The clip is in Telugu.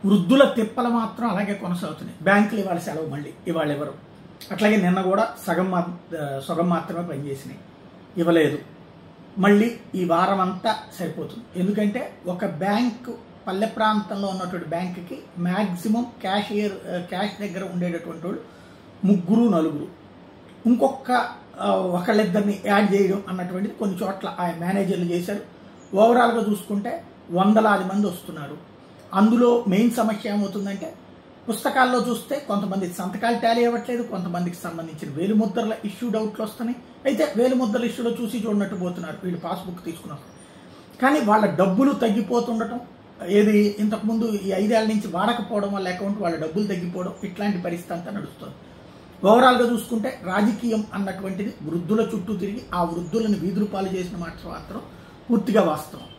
వృద్ధుల తిప్పలు మాత్రం అలాగే కొనసాగుతున్నాయి బ్యాంకులు ఇవాళ సెలవు మళ్ళీ ఇవాళ ఇవ్వరు అట్లాగే నిన్న కూడా సగం మా సగం మాత్రమే పనిచేసినాయి ఇవ్వలేదు మళ్ళీ ఈ వారం అంతా సరిపోతుంది ఎందుకంటే ఒక బ్యాంకు పల్లె ప్రాంతంలో ఉన్నటువంటి బ్యాంకుకి మ్యాక్సిమం క్యాషియర్ క్యాష్ దగ్గర ఉండేటటువంటి వాళ్ళు ముగ్గురు నలుగురు ఇంకొక ఆ, ఒకళ్ళిద్దరిని యాడ్ చేయడం అన్నటువంటిది కొన్ని చోట్ల ఆ మేనేజర్లు చేశారు ఓవరాల్గా చూసుకుంటే వందలాది మంది వస్తున్నారు అందులో మెయిన్ సమస్య ఏమవుతుందంటే పుస్తకాల్లో చూస్తే కొంతమంది సంతకాలు టాలీ అవ్వట్లేదు కొంతమందికి సంబంధించిన వేలిముద్రల ఇష్యూ డౌట్లు వస్తున్నాయి అయితే వేలిముద్రల ఇష్యూలో చూసి చూడనట్టు పోతున్నారు వీళ్ళు పాస్బుక్ తీసుకున్నారు కానీ వాళ్ళ డబ్బులు తగ్గిపోతుండటం ఏది ఇంతకుముందు ఈ ఐదేళ్ల నుంచి వాడకపోవడం వల్ల అకౌంట్ వాళ్ళ డబ్బులు తగ్గిపోవడం ఇట్లాంటి పరిస్థితి అంతా నడుస్తుంది ఓవరాల్గా చూసుకుంటే రాజకీయం అన్నటువంటిది వృద్ధుల చుట్టూ తిరిగి ఆ వృద్ధులను వీధులు పాలు చేసిన మాట మాత్రం పూర్తిగా వాస్తవం